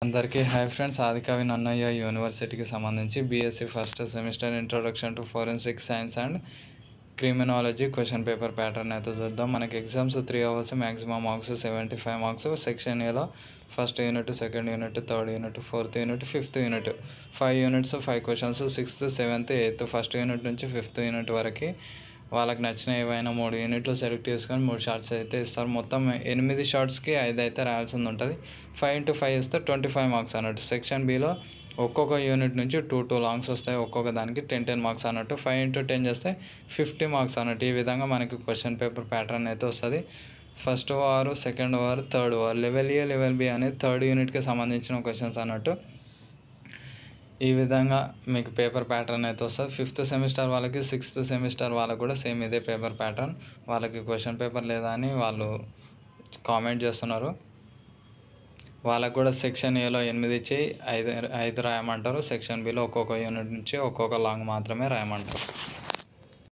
అందరికీ hi friends ఆదికవి Nannaya యూనివర్సిటీకి సంబంధించి BSc first semester introduction to forensic science and criminology question paper pattern అయితే చూద్దాం మనకి exams three hours maximum marks seventy five marks section ఏలో first unit second unit third unit fourth unit fifth unit five units five questions sixth seventh eighth first unit నుంచి fifth unit వరకు వాళ్ళకి నచ్చిన ఏవైనా మూడు యూనిట్లు సెలెక్ట్ చేసుకొని మూడు షార్ట్స్ అయితే ఇస్తారు మొత్తం ఎనిమిది షార్ట్స్కి ఐదు అయితే రాయాల్సింది ఉంటుంది ఫైవ్ ఇంటూ ఫైవ్ ఇస్తే ట్వంటీ ఫైవ్ మార్క్స్ అన్నట్టు సెక్షన్ బిలో ఒక్కొక్క యూనిట్ నుంచి టూ టూ లాంగ్స్ వస్తాయి ఒక్కొక్క దానికి టెన్ టెన్ మార్క్స్ అన్నట్టు ఫైవ్ ఇంటూ టెన్ చేస్తే ఫిఫ్టీ మార్క్స్ అన్నట్టు ఈ విధంగా మనకి క్వశ్చన్ పేపర్ ప్యాటర్న్ అయితే వస్తుంది ఫస్ట్ వారు సెకండ్ వారు థర్డ్ వారు లెవెల్ ఏ లెవెల్ బి అనేది థర్డ్ యూనిట్కి సంబంధించిన క్వశ్చన్స్ అన్నట్టు ఈ విధంగా మీకు పేపర్ ప్యాటర్న్ అయితే వస్తుంది ఫిఫ్త్ సెమిస్టర్ వాళ్ళకి సిక్స్త్ సెమిస్టర్ వాళ్ళకి కూడా సేమ్ ఇదే పేపర్ ప్యాటర్న్ వాళ్ళకి క్వశ్చన్ పేపర్ లేదా అని వాళ్ళు కామెంట్ చేస్తున్నారు వాళ్ళకు కూడా సెక్షన్ ఏలో ఎనిమిది ఇచ్చి ఐదు ఐదు రాయమంటారు సెక్షన్ బిలో ఒక్కొక్క యూనిట్ నుంచి ఒక్కొక్క లాంగ్ మాత్రమే రాయమంటారు